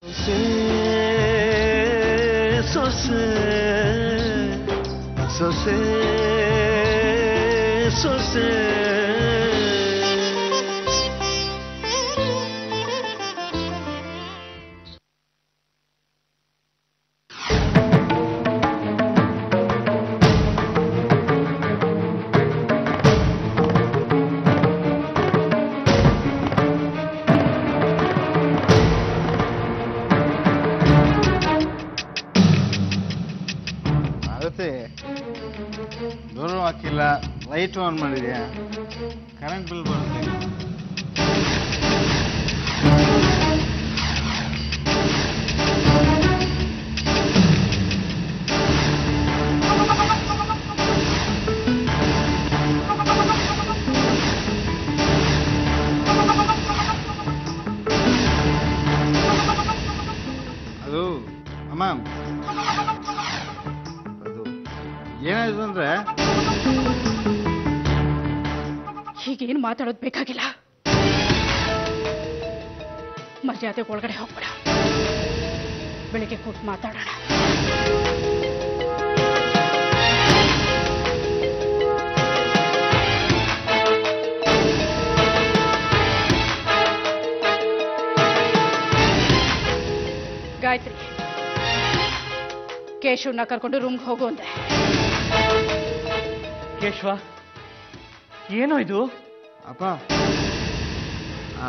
ಸೊಸೆ ಸೊಸೆ ಸೊಸೆ ಆಗುತ್ತೆ ಡೋರು ಹಾಕಿಲ್ಲ ಲೈಟ್ ಆನ್ ಮಾಡಿದ್ಯಾ ಕರೆಂಟ್ ಬಿಲ್ ಬರುತ್ತೆ ಅದು ಅಮ್ಮ ಅದು ಏನಾಯ್ತು ಅಂದ್ರೆ ಹೀಗೇನು ಮಾತಾಡೋದು ಬೇಕಾಗಿಲ್ಲ ಮರ್ಯಾದೆ ಒಳಗಡೆ ಹೋಗ್ಬೇಡ ಬೆಳಿಗ್ಗೆ ಕೂತ್ ಮಾತಾಡೋಣ ಗಾಯತ್ರಿ ಕೇಶವ್ನ ಕರ್ಕೊಂಡು ರೂಮ್ಗೆ ಹೋಗು ಅಂದೆ ಕೇಶವ ಏನೋ ಇದು ಅಪ್ಪ ಆ,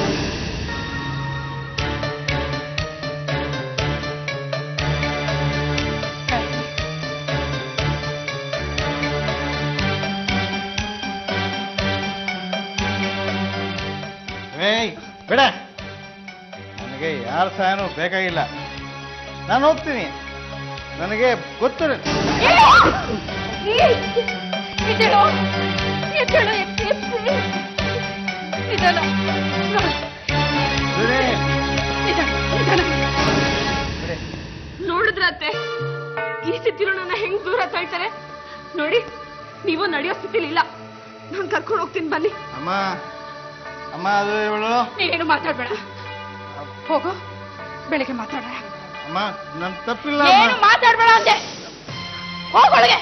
ಏಯ್ ಬೇಡ ನನಗೆ ಯಾರ ಸಹಾಯನೂ ಬೇಕಾಗಿಲ್ಲ ನಾನು ಹೋಗ್ತೀನಿ ನನಗೆ ಗೊತ್ತಿರ ಇದೆಲ್ಲ ಇದೆಲ್ಲ ಇದೆಲ್ಲ ನೋಡಿದ್ರತ್ತೆ ಈ ಸ್ಥಿತಿలో ನನ್ನ ಹೆಂಗ್ ದೂರ ತಳ್ತಾರೆ ನೋಡಿ ನೀವು ನಡೆಯೋ ಸ್ಥಿತಿಲಿ ಇಲ್ಲ ನಾನು ಕರ್ಕೊಂಡು ಹೋಗ್ತೀನಿ ಬನ್ನಿ ಅಮ್ಮ ಅಮ್ಮ ಅದು ಇವಳು ನೀನೇನು ಮಾತಾಡ್ಬೇಡ ಹೋಗು ಬೆಳಿಗ್ಗೆ ಮಾತಾಡೋಣ ಅಮ್ಮ ನನ್ ತಪ್ಪಿಲ್ಲ ಏನು ಅಮ್ಮ ಮಾತಾಡ್ಬೇಡ ಅಂದೆ ಹೋಗೊಳಗೆ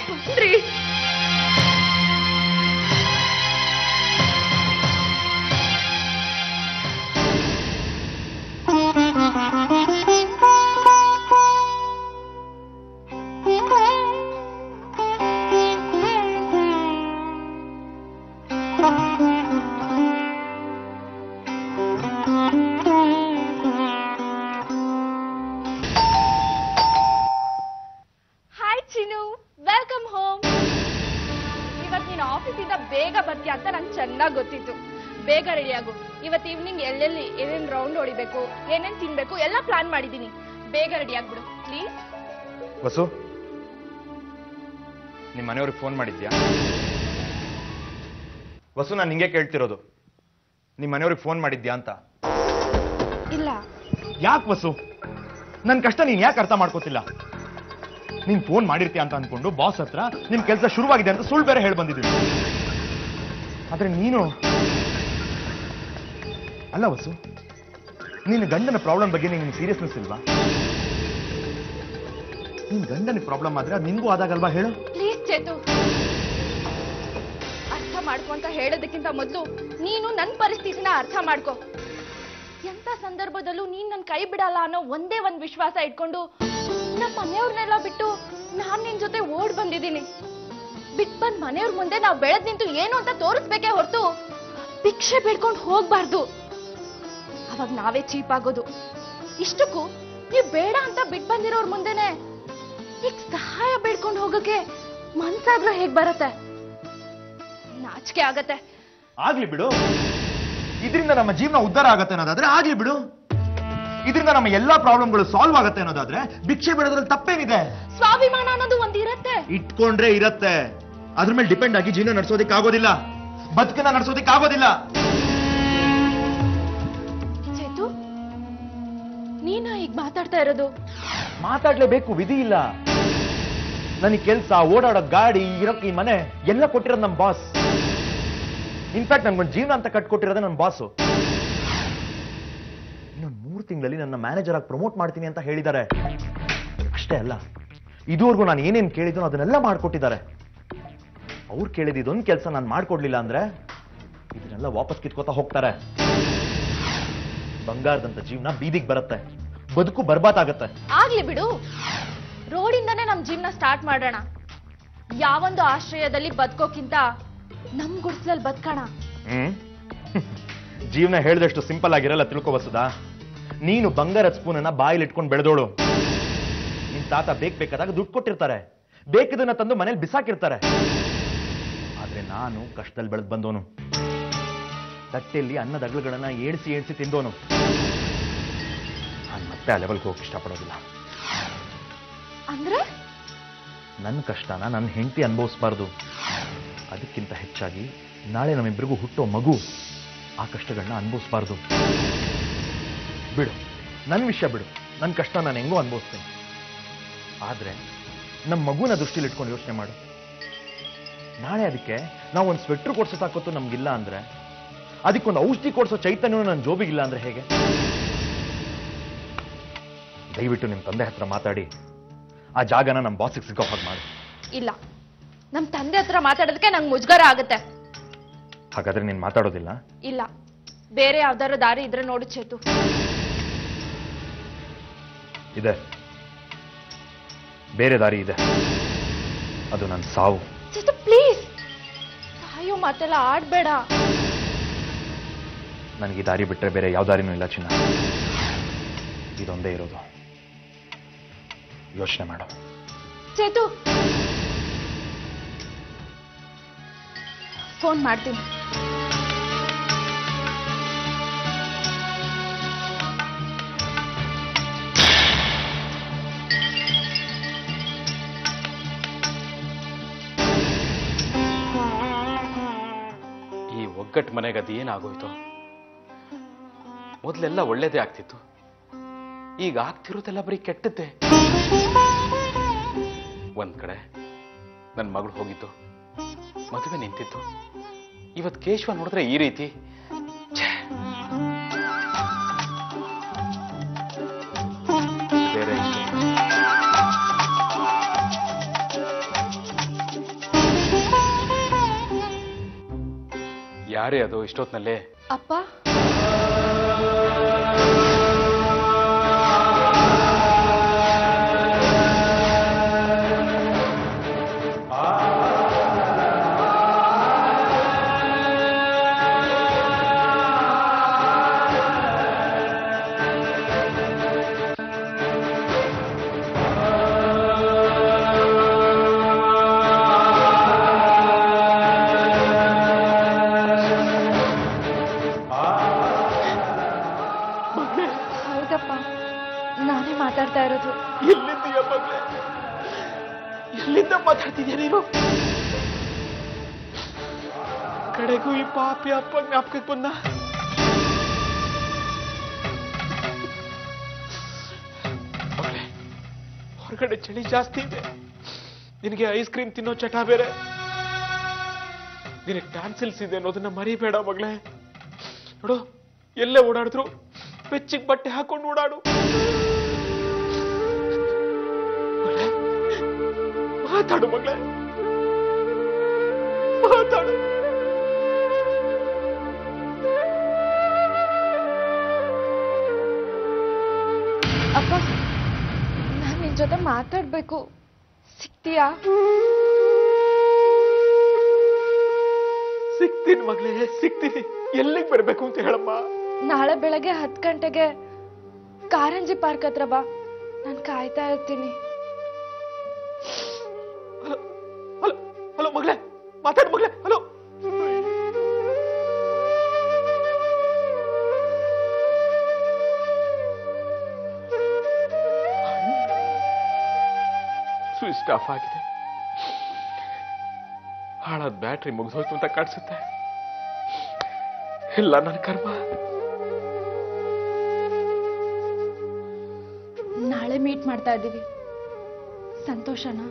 ಹಾಯ್ ಚಿನು ವೆಲ್ಕಮ್ ಹೋಮ್ ಇವತ್ತು ನೀನು ಆಫೀಸಿಂದ ಬೇಗ ಬರ್ತೀಯ ಅಂತ ನಂಗೆ ಚೆನ್ನಾಗಿ ಗೊತ್ತಿತ್ತು ಬೇಗ ರೆಡಿ ಆಗು ಇವತ್ತು ಈವ್ನಿಂಗ್ ಎಲ್ಲೆಲ್ಲಿ ಏನೇನ್ ರೌಂಡ್ ಹೊಡಿಬೇಕು ಏನೇನ್ ತಿನ್ಬೇಕು ಎಲ್ಲ ಪ್ಲಾನ್ ಮಾಡಿದ್ದೀನಿ ಬೇಗ ರೆಡಿ ಆಗ್ಬಿಡು ಪ್ಲೀಸ್ ವಸು ನಿಮ್ಮ ಮನೆಯವ್ರಿಗೆ ಫೋನ್ ಮಾಡಿದ್ಯಾ ವಸು ನಾನು ಹಿಂಗೆ ಕೇಳ್ತಿರೋದು ನಿಮ್ಮ ಮನೆಯವ್ರಿಗೆ ಫೋನ್ ಮಾಡಿದ್ಯಾ ಅಂತ ಇಲ್ಲ ಯಾಕೆ ವಸು ನನ್ನ ಕಷ್ಟ ನೀನ್ ಯಾಕೆ ಅರ್ಥ ಮಾಡ್ಕೋತಿಲ್ಲ ನೀನ್ ಫೋನ್ ಮಾಡಿರ್ತೀಯ ಅಂತ ಅನ್ಕೊಂಡು ಬಾಸ್ ಹತ್ರ ನಿಮ್ ಕೆಲಸ ಶುರುವಾಗಿದೆ ಅಂತ ಸುಳ್ಳು ಬೇರೆ ಹೇಳಿ ಬಂದಿದ್ದೀವಿ ಆದ್ರೆ ನೀನು ಅಲ್ಲ ವಸು ನಿನ್ನ ಗಂಡನ ಪ್ರಾಬ್ಲಮ್ ಬಗ್ಗೆ ನಿಂಗೆ ಸೀರಿಯಸ್ನೆಸ್ ಇಲ್ವಾ ನಿನ್ ಗಂಡನ ಪ್ರಾಬ್ಲಮ್ ಆದ್ರೆ ಅದು ನಿನ್ಗೂ ಆದಾಗಲ್ವಾ ಹೇಳು ಪ್ಲೀಸ್ ಚೇತು ಅರ್ಥ ಮಾಡ್ಕೊ ಅಂತ ಹೇಳೋದಕ್ಕಿಂತ ಮೊದಲು ನೀನು ನನ್ನ ಪರಿಸ್ಥಿತಿನ ಅರ್ಥ ಮಾಡ್ಕೊ ಎಂತ ಸಂದರ್ಭದಲ್ಲೂ ನೀನ್ ನನ್ನ ಕೈ ಬಿಡಲ್ಲ ಅನ್ನೋ ಒಂದೇ ಒಂದ್ ವಿಶ್ವಾಸ ಇಟ್ಕೊಂಡು ನಮ್ಮ ಮನೆಯವ್ರನ್ನೆಲ್ಲ ಬಿಟ್ಟು ನಾನ್ ನಿನ್ ಜೊತೆ ಓಡ್ ಬಂದಿದ್ದೀನಿ ಬಿಟ್ ಬಂದ್ ಮನೆಯವ್ರ ಮುಂದೆ ನಾವು ಬೆಳೆದ್ ನಿಂತು ಏನು ಅಂತ ತೋರಿಸ್ಬೇಕೇ ಹೊರತು ಭಿಕ್ಷೆ ಬೇಡ್ಕೊಂಡು ಹೋಗ್ಬಾರ್ದು ಅವಾಗ ನಾವೇ ಚೀಪ್ ಆಗೋದು ಇಷ್ಟಕ್ಕೂ ನೀವ್ ಬೇಡ ಅಂತ ಬಿಟ್ ಬಂದಿರೋರ್ ಮುಂದೆನೆ ಈಗ ಸಹಾಯ ಬೇಡ್ಕೊಂಡು ಹೋಗಕ್ಕೆ ಮನ್ಸಾಗ್ಲೂ ಹೇಗ್ ಬರತ್ತೆ ನಾಚಿಕೆ ಆಗತ್ತೆ ಆಗ್ಲಿ ಬಿಡು ಇದರಿಂದ ನಮ್ಮ ಜೀವನ ಉದ್ಧಾರ ಆಗತ್ತೆ ಅನ್ನೋದಾದ್ರೆ ಆಗ್ಲಿ ಬಿಡು ಇದರಿಂದ ನಮ್ಮ ಎಲ್ಲಾ ಪ್ರಾಬ್ಲಮ್ಗಳು ಸಾಲ್ವ್ ಆಗತ್ತೆ ಅನ್ನೋದಾದ್ರೆ ಭಿಕ್ಷೆ ಬಿಡೋದ್ರಲ್ಲಿ ತಪ್ಪೇನಿದೆ ಸ್ವಾಭಿಮಾನ ಅನ್ನೋದು ಒಂದ್ ಇರತ್ತೆ ಇಟ್ಕೊಂಡ್ರೆ ಇರತ್ತೆ ಅದ್ರ ಮೇಲೆ ಡಿಪೆಂಡ್ ಆಗಿ ಜೀವನ ನಡ್ಸೋದಿಕ್ ಆಗೋದಿಲ್ಲ ಬದುಕನ್ನ ನಡ್ಸೋದಿಕ್ ಆಗೋದಿಲ್ಲ ಚೇತು ನೀನ ಈಗ ಮಾತಾಡ್ತಾ ಇರೋದು ಮಾತಾಡ್ಲೇಬೇಕು ವಿಧಿ ಇಲ್ಲ ನನಗೆ ಕೆಲ್ಸ ಓಡಾಡೋ ಗಾಡಿ ಇರೋಕ್ ಈ ಮನೆ ಎಲ್ಲ ಕೊಟ್ಟಿರೋದು ನಮ್ಮ ಬಾಸ್ ಇನ್ಫ್ಯಾಕ್ಟ್ ನನ್ಗೊಂದು ಜೀವನ ಅಂತ ಕಟ್ಕೊಟ್ಟಿರೋದೇ ನನ್ನ ಬಾಸು ಇನ್ನೊಂದು ಮೂರು ತಿಂಗಳಲ್ಲಿ ನನ್ನ ಮ್ಯಾನೇಜರ್ ಆಗಿ ಪ್ರಮೋಟ್ ಮಾಡ್ತೀನಿ ಅಂತ ಹೇಳಿದ್ದಾರೆ ಅಷ್ಟೇ ಅಲ್ಲ ಇದುವರೆಗೂ ನಾನು ಏನೇನು ಕೇಳಿದ್ರು ಅದನ್ನೆಲ್ಲ ಮಾಡ್ಕೊಟ್ಟಿದ್ದಾರೆ ಅವ್ರು ಕೇಳಿದ ಇದೊಂದು ಕೆಲಸ ನಾನು ಮಾಡ್ಕೊಡ್ಲಿಲ್ಲ ಅಂದ್ರೆ ಇದನ್ನೆಲ್ಲ ವಾಪಸ್ ಕಿತ್ಕೋತಾ ಹೋಗ್ತಾರೆ ಬಂಗಾರದಂತ ಜೀವನ ಬೀದಿಗೆ ಬರುತ್ತೆ ಬದುಕು ಬರ್ಬಾತಾಗತ್ತೆ ಆಗ್ಲಿ ಬಿಡು ರೋಡಿಂದಾನೇ ನಮ್ ಜೀವನ ಸ್ಟಾರ್ಟ್ ಮಾಡೋಣ ಯಾವೊಂದು ಆಶ್ರಯದಲ್ಲಿ ಬದುಕೋಕ್ಕಿಂತ ನಮ್ ಗುಡ್ಸ್ಲಲ್ಲಿ ಬದುಕೋಣ ಹ್ಮ್ ಜೀವನ ಹೇಳ್ದಷ್ಟು ಸಿಂಪಲ್ ಆಗಿರಲ್ಲ ತಿಳ್ಕೊ ಬಸದಾ ನೀನು ಬಂಗಾರದ ಸ್ಪೂನನ್ನ ಬಾಯಲ್ಲಿ ಇಟ್ಕೊಂಡು ಬೆಳೆದೋಳು ನಿನ್ ತಾತ ಬೇಕ್ ಬೇಕಾದಾಗ ದುಡ್ಡು ಕೊಟ್ಟಿರ್ತಾರೆ ಬೇಕಿದ್ದನ್ನ ತಂದು ಮನೇಲಿ ಬಿಸಾಕಿರ್ತಾರೆ ಆದ್ರೆ ನಾನು ಕಷ್ಟದಲ್ಲಿ ಬೆಳೆದು ಬಂದವನು ತಟ್ಟೆಯಲ್ಲಿ ಅನ್ನದ ಅಗಲುಗಳನ್ನ ಏಣಿಸಿ ಏಣಿಸಿ ತಿಂದೋನು ನಾನು ಮತ್ತೆ ಆ ಲೆವೆಲ್ಗೆ ಹೋಗಕ್ಕೆ ಇಷ್ಟಪಡೋದಿಲ್ಲ ಅಂದ್ರೆ ನನ್ನ ಕಷ್ಟನ ನನ್ನ ಹೆಂಡತಿ ಅನುಭವಿಸ್ಬಾರ್ದು ಅದಕ್ಕಿಂತ ಹೆಚ್ಚಾಗಿ ನಾಳೆ ನಮ್ಮಿಬ್ಬರಿಗೂ ಹುಟ್ಟೋ ಮಗು ಆ ಕಷ್ಟಗಳನ್ನ ಅನುಭವಿಸ್ಬಾರ್ದು ಬಿಡು ನನ್ನ ವಿಷಯ ಬಿಡು ನನ್ನ ಕಷ್ಟ ನಾನು ಹೆಂಗೋ ಅನುಭವಿಸ್ತೇನೆ ಆದ್ರೆ ನಮ್ಮ ಮಗುನ ದೃಷ್ಟಿಲಿ ಇಟ್ಕೊಂಡು ಯೋಚನೆ ಮಾಡು ನಾಳೆ ಅದಕ್ಕೆ ನಾವು ಒಂದು ಸ್ವೆಟ್ರ್ ಕೊಡ್ಸೋ ತಾಕತ್ತು ನಮ್ಗಿಲ್ಲ ಅಂದ್ರೆ ಅದಕ್ಕೊಂದು ಔಷಧಿ ಕೊಡ್ಸೋ ಚೈತನ್ಯ ನನ್ನ ಜೋಬಿಗಿಲ್ಲ ಅಂದ್ರೆ ಹೇಗೆ ದಯವಿಟ್ಟು ನಿಮ್ಮ ತಂದೆ ಹತ್ರ ಮಾತಾಡಿ ಆ ಜಾಗನ ನಮ್ಮ ಬಾಸಿಗೆ ಸಿಗೋ ಹಾಗೆ ಮಾಡಿ ಇಲ್ಲ ನಮ್ ತಂದೆ ಹತ್ರ ಮಾತಾಡೋದಕ್ಕೆ ನಂಗೆ ಮುಜುಗರ ಆಗುತ್ತೆ ಹಾಗಾದ್ರೆ ನೀನು ಮಾತಾಡೋದಿಲ್ಲ ಇಲ್ಲ ಬೇರೆ ಯಾವ್ದಾರು ದಾರಿ ಇದ್ರೆ ನೋಡು ಚೇತು ಇದೆ ಬೇರೆ ದಾರಿ ಇದೆ ಅದು ನನ್ನ ಸಾವು ಚೇತು ಪ್ಲೀಸ್ ಸಾಯೋ ಮಾತೆಲ್ಲ ಆಡ್ಬೇಡ ನನಗೆ ಈ ದಾರಿ ಬಿಟ್ಟರೆ ಬೇರೆ ಯಾವ ದಾರಿನೂ ಇಲ್ಲ ಚಿನ್ನ ಇದೊಂದೇ ಇರೋದು ಯೋಚನೆ ಮಾಡು ಚೇತು ಫೋನ್ ಮಾಡ್ತೀನಿ ಈ ಒಗ್ಗಟ್ಟು ಮನೆಗೆ ಅದು ಏನಾಗೋಯ್ತು ಮೊದಲೆಲ್ಲ ಒಳ್ಳೇದೇ ಆಗ್ತಿತ್ತು ಈಗ ಆಗ್ತಿರೋದೆಲ್ಲ ಬರೀ ಕೆಟ್ಟದ್ದೇ ಒಂದ್ ಕಡೆ ನನ್ನ ಮಗಳು ಹೋಗಿದ್ದು ಮದುವೆ ನಿಂತಿತ್ತು ಇವತ್ ಕೇಶವ ನೋಡಿದ್ರೆ ಈ ರೀತಿ ಛೇ. ಬೇರೆ ಇಷ್ಟು. ಯಾರೇ ಅದು ಇಷ್ಟೊತ್ನಲ್ಲೇ ಅಪ್ಪ ಹೌದಪ್ಪ ನಾನೇ ಮಾತಾಡ್ತಾ ಇರೋದು ಎಲ್ಲಿದ್ದೀಯ ಮಗಳೇ ಎಲ್ಲಿಂದ ಮಾತಾಡ್ತಿದ್ಯಾ ನೀನು ಕಡೆಗೂ ಈ ಪಾಪಿ ಅಪ್ಪ ಜ್ಞಾಪಕಕ್ಕೆ ಬಂದ ಮಗಳೇ ಹೊರಗಡೆ ಚಳಿ ಜಾಸ್ತಿ ಇದೆ ನಿನಗೆ ಐಸ್ ಕ್ರೀಮ್ ತಿನ್ನೋ ಚಟ ಬೇರೆ ನಿನಗೆ ಟ್ಯಾನ್ಸಿಲ್ಸ್ ಇದೆ ಅನ್ನೋದನ್ನ ಮರಿಬೇಡ ಮಗಳೇ ನೋಡು ಎಲ್ಲೇ ಓಡಾಡಿದ್ರು ಬೆಚ್ಚಿಗೆ ಬಟ್ಟೆ ಹಾಕೊಂಡು ಓಡಾಡು ಮಗಳೇ, ಮಾತಾಡು ಮಗಳೇ ಮಾತಾಡು ಅಪ್ಪ ನಾನು ನಿನ್ ಜೊತೆ ಮಾತಾಡ್ಬೇಕು ಸಿಗ್ತೀಯಾ ಸಿಗ್ತೀನಿ ಮಗಳೇ ಸಿಗ್ತೀನಿ ಎಲ್ಲಿಗೆ ಬರ್ಬೇಕು ಅಂತ ಹೇಳಮ್ಮ ನಾಳೆ ಬೆಳಗ್ಗೆ ಹತ್ತು ಗಂಟೆಗೆ ಕಾರಂಜಿ ಪಾರ್ಕ್ ಹತ್ರ ಬಾ ನಾನು ಕಾಯ್ತಾ ಇರ್ತೀನಿ ಹಲೋ ಹಲೋ ಹಲೋ ಮಗಳೇ ಮಾತಾಡು ಮಗಳೇ ಹಲೋ ಸ್ವಿಚ್ ಆಫ್ ಆಗಿದೆ ಹಾಳಾದ ಬ್ಯಾಟ್ರಿ ಮುಗಿದೋಯ್ತು ಅಂತ ಕಾಣಿಸುತ್ತೆ ಇಲ್ಲ ನನ್ನ ಕರ್ಮ ನಾಳೆ ಮೀಟ್ ಮಾಡ್ತಾ ಇದ್ದೀವಿ ಸಂತೋಷನಾ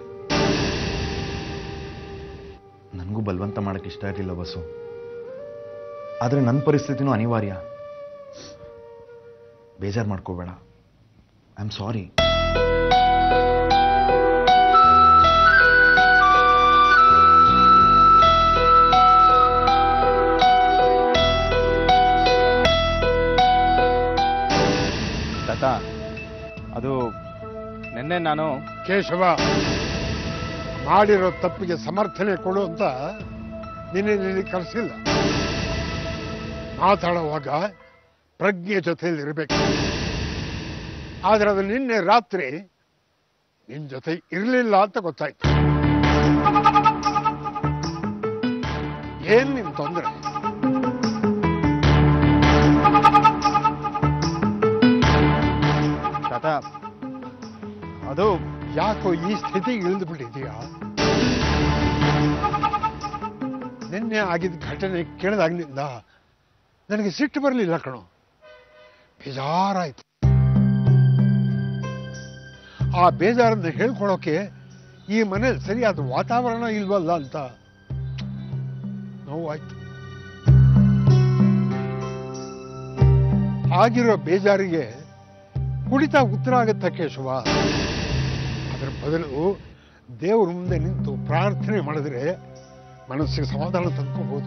ನನಗೂ ಬಲವಂತ ಮಾಡಕ್ಕೆ ಇಷ್ಟ ಇರಲಿಲ್ಲ ಬಸ್ಸು ಆದರೆ ನನ್ನ ಪರಿಸ್ಥಿತಿನೂ ಅನಿವಾರ್ಯ ಬೇಜಾರು ಮಾಡ್ಕೋಬೇಡ ಐ ಆಮ್ ಸಾರಿ ತಾತ ಅದು ನಿನ್ನೆ ನಾನು ಕೇಶವ ಮಾಡಿರೋ ತಪ್ಪಿಗೆ ಸಮರ್ಥನೆ ಕೊಡು ಅಂತ ನಿನ್ನೆ ನಿನಗೆ ಕರೆಸಿಲ್ಲ ಮಾತಾಡುವಾಗ ಪ್ರಜ್ಞೆ ಜೊತೆಯಲ್ಲಿ ಇರಬೇಕು ಆದ್ರೆ ಅದು ನಿನ್ನೆ ರಾತ್ರಿ ನಿನ್ ಜೊತೆ ಇರಲಿಲ್ಲ ಅಂತ ಗೊತ್ತಾಯ್ತು ಏನ್ ನಿನ್ ತೊಂದರೆ ತಾತ ಅದು ಯಾಕೋ ಈ ಸ್ಥಿತಿಗೆ ಇಳಿದು ಬಿಟ್ಟಿದೀಯಾ ನಿನ್ನೆ ಆಗಿದ್ದ ಘಟನೆ ಕೇಳಿದಾಗ್ಲಿಂದ ನನಗೆ ಸಿಟ್ಟು ಬರಲಿಲ್ಲ ಕಣೋ ಬೇಜಾರಾಯ್ತು ಆ ಬೇಜಾರನ್ನು ಹೇಳ್ಕೊಳೋಕೆ ಈ ಮನೇಲಿ ಸರಿಯಾದ ವಾತಾವರಣ ಇಲ್ವಲ್ಲ ಅಂತ ನೋವಾಯ್ತು ಆಗಿರೋ ಬೇಜಾರಿಗೆ ಕುಡಿತ ಉತ್ತರ ಆಗತ್ತ ಕೇಶವ ಅದರ ಬದಲು ದೇವ್ರ ಮುಂದೆ ನಿಂತು ಪ್ರಾರ್ಥನೆ ಮಾಡಿದ್ರೆ ಮನಸ್ಸಿಗೆ ಸಮಾಧಾನ ತಂದ್ಕೋಬಹುದು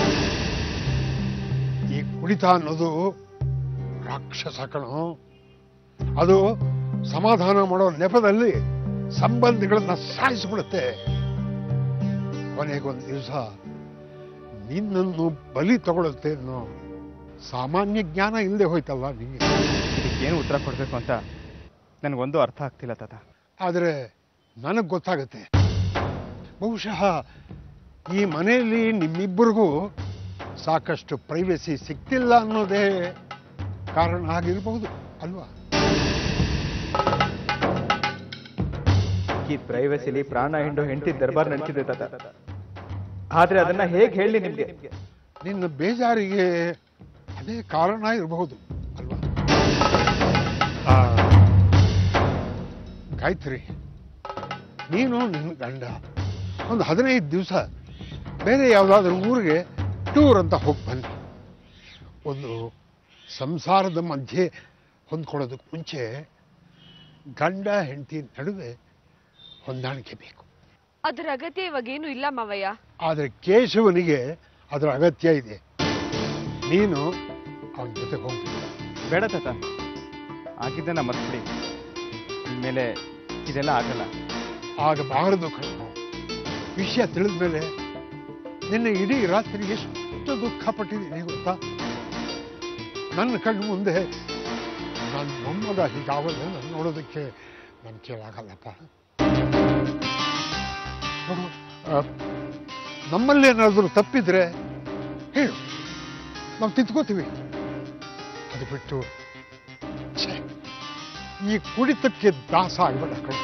ಈ ಕುಡಿತ ಅನ್ನೋದು ರಾಕ್ಷಸ ಕಣೋ ಅದು ಸಮಾಧಾನ ಮಾಡೋ ನೆಪದಲ್ಲಿ ಸಂಬಂಧಗಳನ್ನ ಸಾಯಿಸ್ಬಿಡುತ್ತೆ ಕೊನೆಗೊಂದು ದಿವಸ ನಿನ್ನನ್ನು ಬಲಿ ತಗೊಳುತ್ತೆ ಅನ್ನೋ ಸಾಮಾನ್ಯ ಜ್ಞಾನ ಇಲ್ಲದೆ ಹೋಯ್ತಲ್ಲ ನಿಮಗೆ ಇದಕ್ಕೇನು ಉತ್ತರ ಕೊಡಬೇಕು ಅಂತ ನನಗೊಂದು ಅರ್ಥ ಆಗ್ತಿಲ್ಲ ತಾತ ಆದರೆ ನನಗೆ ಗೊತ್ತಾಗುತ್ತೆ ಬಹುಶಃ ಈ ಮನೆಯಲ್ಲಿ ನಿಮ್ಮಿಬ್ಬರಿಗೂ ಸಾಕಷ್ಟು ಪ್ರೈವೇಸಿ ಸಿಗ್ತಿಲ್ಲ ಅನ್ನೋದೇ ಕಾರಣ ಆಗಿರಬಹುದು ಅಲ್ವಾ ಈ ಪ್ರೈವಸಿಲಿ ಪ್ರಾಣ ಹಿಂಡು ಹೆಂಡತಿ ದರ್ಬಾರ್ ನಡೀತಿದೆ ತಾತ ಆದ್ರೆ ಅದನ್ನ ಹೇಗೆ ಹೇಳಿ ನಿಮ್ಗೆ ನಿನ್ನ ಬೇಜಾರಿಗೆ ಅದೇ ಕಾರಣ ಇರಬಹುದು ಅಲ್ವಾ ಆ, ಗಾಯತ್ರಿ ನೀನು ನಿನ್ನ ಗಂಡ ಒಂದು ಹದಿನೈದು ದಿವಸ ಬೇರೆ ಯಾವುದಾದ್ರೂ ಊರಿಗೆ ಟೂರ್ ಅಂತ ಹೋಗಿ ಬನ್ನಿ ಒಂದು ಸಂಸಾರದ ಮಧ್ಯೆ ಹೊಂದ್ಕೊಳ್ಳೋದಕ್ಕೆ ಮುಂಚೆ ಗಂಡ ಹೆಂಡತಿ ನಡುವೆ ಹೊಂದಾಣಿಕೆ ಬೇಕು ಅದ್ರ ಅಗತ್ಯ ಇವಾಗೇನು ಇಲ್ಲ ಮಾವಯ್ಯ ಆದರೆ ಕೇಶವನಿಗೆ ಅದರ ಅಗತ್ಯ ಇದೆ ನೀನು ಅವನ ಜೊತೆ ಹೋಗ್ಬೇಕು ಬೇಡ ತಾತ ಆಗಿದ್ದನ್ನ ಮರ್ತ್ಬಿಡಿ ಇನ್ಮೇಲೆ ಇದೆಲ್ಲ ಆಗಲ್ಲ ಆಗಬಾರದು ಕಣ್ಣು ವಿಷಯ ತಿಳಿದ ಮೇಲೆ ನಿನ್ನೆ ಇಡೀ ರಾತ್ರಿ ಎಷ್ಟು ದುಃಖ ಪಟ್ಟಿದ್ದೀನಿ ಗೊತ್ತಾ ನನ್ನ ಕಣ್ಣು ಮುಂದೆ ನನ್ನ ಮೊಮ್ಮಗ ಹೀಗಾಗೋದನ್ನು ನೋಡೋದಕ್ಕೆ ನನ್ನ ಕೇಳಾಗಲ್ಲಪ್ಪ ನೋಡು ಆ, ನಮ್ಮಲ್ಲೇನಾದ್ರೂ ತಪ್ಪಿದ್ರೆ ಹೇಳು ನಾವು ತಿದ್ಕೋತೀವಿ ಅದು ಬಿಟ್ಟು ಛೆ, ಈ ಕುಡಿತಕ್ಕೆ ದಾಸ ಆಗ್ಬೇಡ ಕಣೋ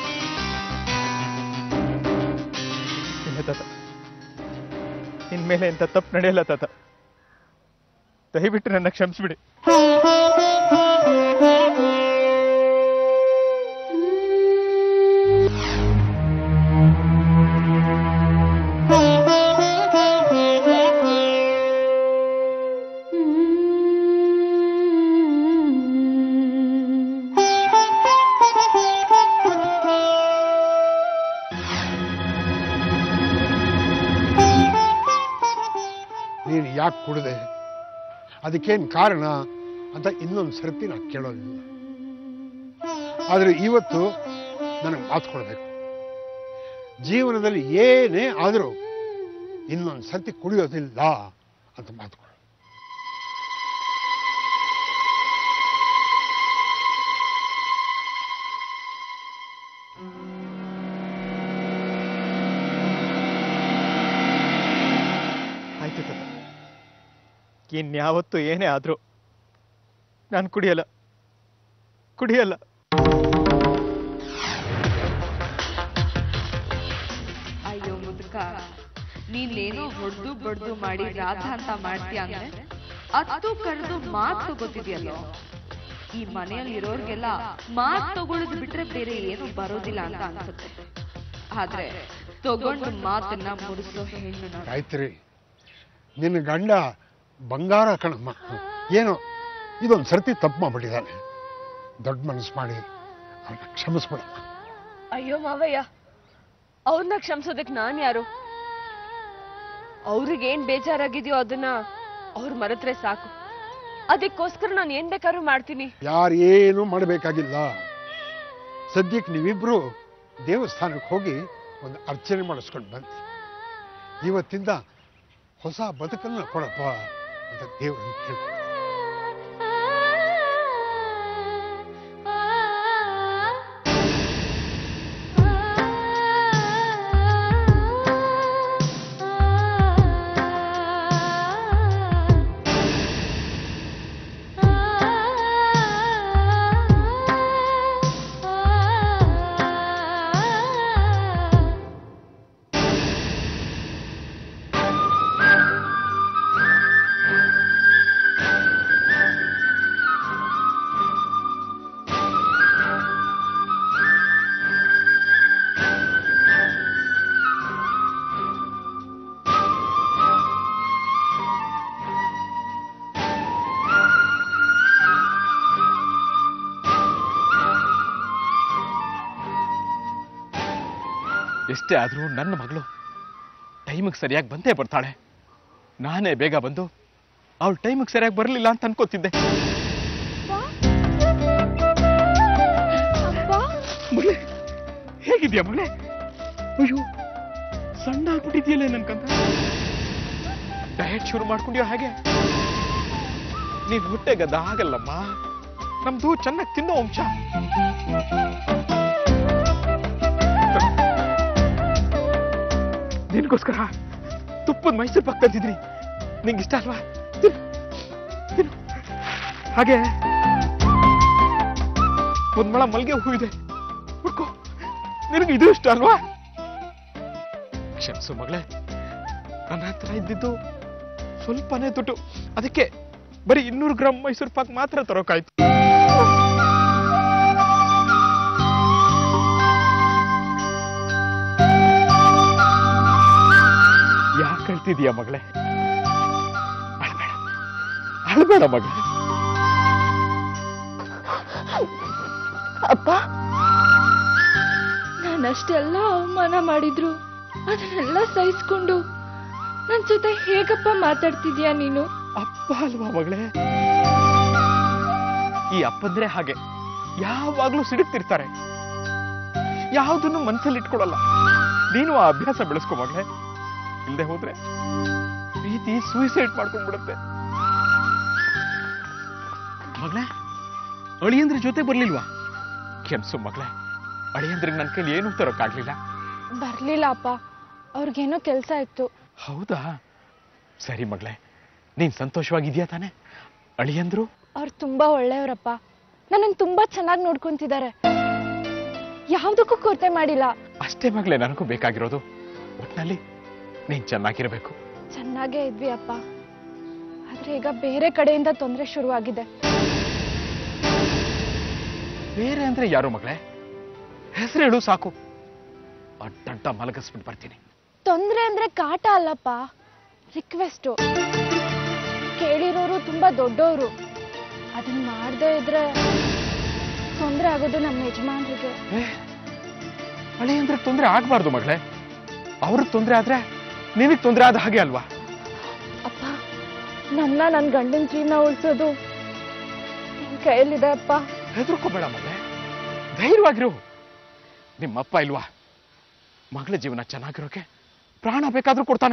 ಇಲ್ಲ ತಾತ ಇನ್ಮೇಲೆ ಇಂಥ ತಪ್ಪು ನಡೆಯಲ್ಲ ತಾತ ದಯವಿಟ್ಟು ನನ್ನ ಕ್ಷಮಿಸ್ಬಿಡಿ ನೀನು ಯಾಕೆ ಕುಡಿದೆ ಅದಕ್ಕೇನು ಕಾರಣ ಅಂತ ಇನ್ನೊಂದು ಸರ್ತಿ ನಾನು ಕೇಳೋದಿಲ್ಲ ಆದರೆ ಇವತ್ತು ನನಗೆ ಮಾತು ಕೊಡಬೇಕು ಜೀವನದಲ್ಲಿ ಏನೇ ಆದರೂ ಇನ್ನೊಂದು ಸರ್ತಿ ಕುಡಿಯೋದಿಲ್ಲ ಅಂತ ಮಾತು ಕೊಡು ಆಯ್ತು ತಾತ ಇನ್ಯಾವತ್ತು ಏನೇ ಆದ್ರೂ ನಾನು ಕುಡಿಯಲ್ಲ ಕುಡಿಯಲ್ಲ ಅಯ್ಯೋ ಮುದುಕ ನೀನೇನೋ ಹೊಡೆದು ಬಡ್ದು ಮಾಡಿ ರಾಧ ಅಂತ ಮಾಡ್ತೀಯ ಅಂದ್ರೆ ಅತ್ತು ಕರೆದು ಮಾತ್ ತಗೋತಿದ್ಯಲ್ಲೋ ಈ ಮನೆಯಲ್ಲಿ ಇರೋರ್ಗೆಲ್ಲ ಮಾತ್ ತಗೊಳ್ಳೋದು ಬಿಟ್ರೆ ಬೇರೆ ಏನು ಬರೋದಿಲ್ಲ ಅಂತ ಅನ್ಸುತ್ತೆ ಆದ್ರೆ ತಗೊಂಡು ಮಾತನ್ನ ಮುಡಿಸೋ ಹೆಣ್ಣು ನೋಡು. ಗಾಯತ್ರಿ ನಿನ್ನ ಗಂಡ ಬಂಗಾರ ಕಣಮ್ಮ ಏನೋ ಇದೊಂದು ಸರ್ತಿ ತಪ್ಪು ಮಾಡ್ಬಿಟ್ಟಿದ್ದಾನೆ ದೊಡ್ಡ ಮನಸ್ಸು ಮಾಡಿ ಅವ್ರನ್ನ ಕ್ಷಮಿಸ್ಬಿಡ ಅಯ್ಯೋ ಮಾವಯ್ಯ ಅವ್ರನ್ನ ಕ್ಷಮಿಸೋದಕ್ ನಾನ್ ಯಾರು ಅವ್ರಿಗೇನ್ ಬೇಜಾರಾಗಿದ್ಯೋ ಅದನ್ನ ಅವ್ರು ಮರೆತ್ರೆ ಸಾಕು ಅದಕ್ಕೋಸ್ಕರ ನಾನು ಏನ್ ಬೇಕಾದ್ರೂ ಮಾಡ್ತೀನಿ ಯಾರೇನು ಮಾಡಬೇಕಾಗಿಲ್ಲ ಸದ್ಯಕ್ಕೆ ನೀವಿಬ್ರು ದೇವಸ್ಥಾನಕ್ಕೆ ಹೋಗಿ ಒಂದು ಅರ್ಚನೆ ಮಾಡಿಸ್ಕೊಂಡು ಬಂದು ಇವತ್ತಿಂದ ಹೊಸ ಬದುಕನ್ನು ಕೊಡಪ್ಪ ಅಂತ ದೇವರನ್ನು ಕೇಳ್ಕೊ ಎಷ್ಟೇ ಆದರೂ ನನ್ನ ಮಗಳು ಟೈಮಿಗೆ ಸರಿಯಾಗಿ ಬಂದೇ ಬರ್ತಾಳೆ ನಾನೇ ಬೇಗ ಬಂದು ಅವಳು ಟೈಮಿಗೆ ಸರಿಯಾಗಿ ಬರಲಿಲ್ಲ ಅಂತ ಅನ್ಕೋತಿದ್ದೆ ಮಗಳೇ ಹೇಗಿದ್ಯಾ ಮಗಳೇ ಅಯ್ಯೋ ಸಣ್ಣ ಆಗ್ಬಿಟ್ಟಿದ್ಯಲ್ಲ ನನ್ಕಂತ ಡಯಟ್ ಶುರು ಮಾಡ್ಕೊಂಡಿಯೋ ಹಾಗೆ ನೀನ್ ಹೊಟ್ಟೆಗದ್ದ ಆಗಲ್ಲಮ್ಮ ನಮ್ದು ಚೆನ್ನಾಗಿ ತಿನ್ನೋ ಅಂಶ ನಿನ್ಗೋಸ್ಕರ ತುಪ್ಪದ ಮೈಸೂರು ಪಾಕ್ ತಂದಿದ್ರಿ ನಿಂಗೆ ಇಷ್ಟ ಅಲ್ವಾ ತಿನ್ನು, ತಿನ್ನು. ಹಾಗೆ ಒಂದ್ ಮಳ ಮಲ್ಗೆ ಹೂ ಇದೆ ಹುಡ್ಕೋ ನಿನಗೆ ಇದು ಇಷ್ಟ ಅಲ್ವಾ ಕ್ಷಮಿಸು ಮಗಳೇ ನನ್ನ ಹತ್ರ ಇದ್ದಿದ್ದು ಸ್ವಲ್ಪನೇ ದುಡ್ಡು ಅದಕ್ಕೆ ಬರೀ ಇನ್ನೂರು ಗ್ರಾಮ್ ಮೈಸೂರು ಪಾಕ್ ಮಾತ್ರ ತರೋಕಾಯ್ತು ಯಾಕೆ ಅಳ್ತಿದೀಯ ಮಗಳೇ ಅಳ್ಬೇಡ ಅಳ್ಬೇಡ ಮಗಳೇ ಅಪ್ಪ ನಾನಷ್ಟೆಲ್ಲ ಅವಮಾನ ಮಾಡಿದ್ರು ಅದನ್ನೆಲ್ಲ ಸಹಿಸ್ಕೊಂಡು ನನ್ ಜೊತೆ ಹೇಗಪ್ಪ ಮಾತಾಡ್ತಿದ್ಯಾ ನೀನು ಅಪ್ಪ ಅಲ್ವಾ ಮಗಳೇ ಈ ಅಪ್ಪಂದ್ರೆ ಹಾಗೆ ಯಾವಾಗ್ಲೂ ಸಿಡುಕ್ತಿರ್ತಾರೆ ಯಾವುದನ್ನು ಮನಸ್ಸಲ್ಲಿ ಇಟ್ಕೊಳಲ್ಲ ನೀನು ಆ ಅಭ್ಯಾಸ ಬೆಳೆಸ್ಕೊ ಮಗಳೇ ಇಲ್ಲದೆ ಹೋದ್ರೆ ಪ್ರೀತಿ ಸೂಸೈಡ್ ಮಾಡ್ಕೊಂಡ್ಬಿಡುತ್ತೆ ಮಗಳೇ ಅಳಿಯಂದ್ರ ಜೊತೆ ಬರ್ಲಿಲ್ವಾ ಕೆಮ್ಸು ಮಗಳೇ ಅಳಿಯಂದ್ರಿಗೆ ನನ್ನ ಕೈಲಿ ಏನೂ ತರೋಕ್ಕಾಗ್ಲಿಲ್ಲ ಬರ್ಲಿಲ್ಲ ಅಪ್ಪ ಅವ್ರಿಗೇನೋ ಕೆಲ್ಸ ಇತ್ತು ಹೌದಾ ಸರಿ ಮಗಳೇ ನೀನ್ ಸಂತೋಷವಾಗಿದ್ಯಾ ತಾನೆ ಅಳಿಯಂದ್ರು ಅವ್ರು ತುಂಬಾ ಒಳ್ಳೆಯವರಪ್ಪ ನನ್ನನ್ನು ತುಂಬಾ ಚೆನ್ನಾಗಿ ನೋಡ್ಕೊಂತಿದ್ದಾರೆ ಯಾವ್ದಕ್ಕೂ ಕೊರತೆ ಮಾಡಿಲ್ಲ ಅಷ್ಟೇ ಮಗಳೇ ನನಗೂ ಬೇಕಾಗಿರೋದು ಒಟ್ನಲ್ಲಿ ನೀನ್ ಚೆನ್ನಾಗಿರ್ಬೇಕು ಚೆನ್ನಾಗೇ ಇದ್ವಿ ಅಪ್ಪ ಆದ್ರೆ ಈಗ ಬೇರೆ ಕಡೆಯಿಂದ ತೊಂದರೆ ಶುರುವಾಗಿದೆ ಬೇರೆ ಅಂದ್ರೆ ಯಾರು ಮಗಳೇ ಹೆಸರು ಹೇಳು ಸಾಕು ಅಡ್ಡಂಟ ಮಲಗಿಸ್ಬಿಟ್ಟು ಬರ್ತೀನಿ ತೊಂದ್ರೆ ಅಂದ್ರೆ ಕಾಟ ಅಲ್ಲಪ್ಪ ರಿಕ್ವೆಸ್ಟು ಕೇಳಿರೋರು ತುಂಬಾ ದೊಡ್ಡವರು ಅದನ್ನ ಮಾಡದೇ ಇದ್ರೆ ತೊಂದ್ರೆ ಆಗೋದು ನಮ್ಮ ಯಜಮಾನ್ರಿಗೆ ಏ, ಅಳಿಯಂದ್ರೆ ತೊಂದರೆ ಆಗ್ಬಾರ್ದು ಮಗಳೇ ಅವ್ರಿಗೆ ತೊಂದರೆ ಆದ್ರೆ ನಿನಗ್ ತೊಂದರೆ ಆದ ಹಾಗೆ ಅಲ್ವಾ ಅಪ್ಪ ನನ್ನ ನನ್ನ ಗಂಡನ ಜೀವನ ಉಳಿಸೋದು ನಿನ್ ಕೈಯಲ್ಲಿದೆ ಅಪ್ಪ ಹೆದರ್ಕೋಬೇಡ ಮಗಳೇ ಧೈರ್ಯವಾಗಿರು ನಿಮ್ಮಪ್ಪ ಇಲ್ವಾ ಮಗಳ ಜೀವನ ಚೆನ್ನಾಗಿರೋಕೆ ಪ್ರಾಣ ಬೇಕಾದ್ರೂ ಕೊಡ್ತಾನೆ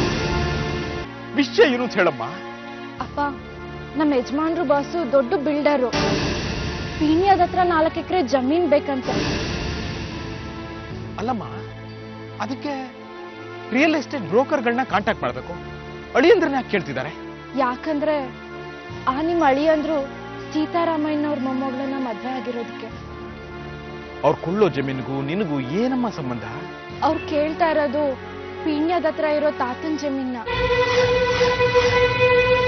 ವಿಷಯ ಏನು ಅಂತ ಹೇಳಮ್ಮ ಅಪ್ಪ ನಮ್ಮ ಯಜಮಾನ್ರು ಬಾಸು ದೊಡ್ಡ ಬಿಲ್ಡರು ಪೀಣ್ಯದ ಹತ್ರ ನಾಲ್ಕು ಎಕರೆ ಜಮೀನ್ ಬೇಕಂತೆ ಅಲ್ಲಮ್ಮ ಅದಕ್ಕೆ ರಿಯಲ್ ಎಸ್ಟೇಟ್ ಬ್ರೋಕರ್ಗಳನ್ನ ಕಾಂಟ್ಯಾಕ್ಟ್ ಮಾಡಬೇಕು ಅಳಿಯಂದ್ರನ್ನ ಯಾಕೆ ಕೇಳ್ತಿದ್ದಾರೆ ಯಾಕಂದ್ರೆ ಆ ನಿಮ್ಮ ಅಳಿಯಂದ್ರು ಸೀತಾರಾಮಯ್ಯನವ್ರ ಮೊಮ್ಮಗಳನ್ನ ಮದ್ವೆ ಆಗಿರೋದಕ್ಕೆ ಅವ್ರು ಕೊಳ್ಳೋ ಜಮೀನಿಗೂ ನಿನಗೂ ಏನಮ್ಮ ಸಂಬಂಧ ಅವ್ರು ಕೇಳ್ತಾ ಇರೋದು ಪೀಣ್ಯದ ಹತ್ರ ಇರೋ ತಾತನ್ ಜಮೀನ್ನ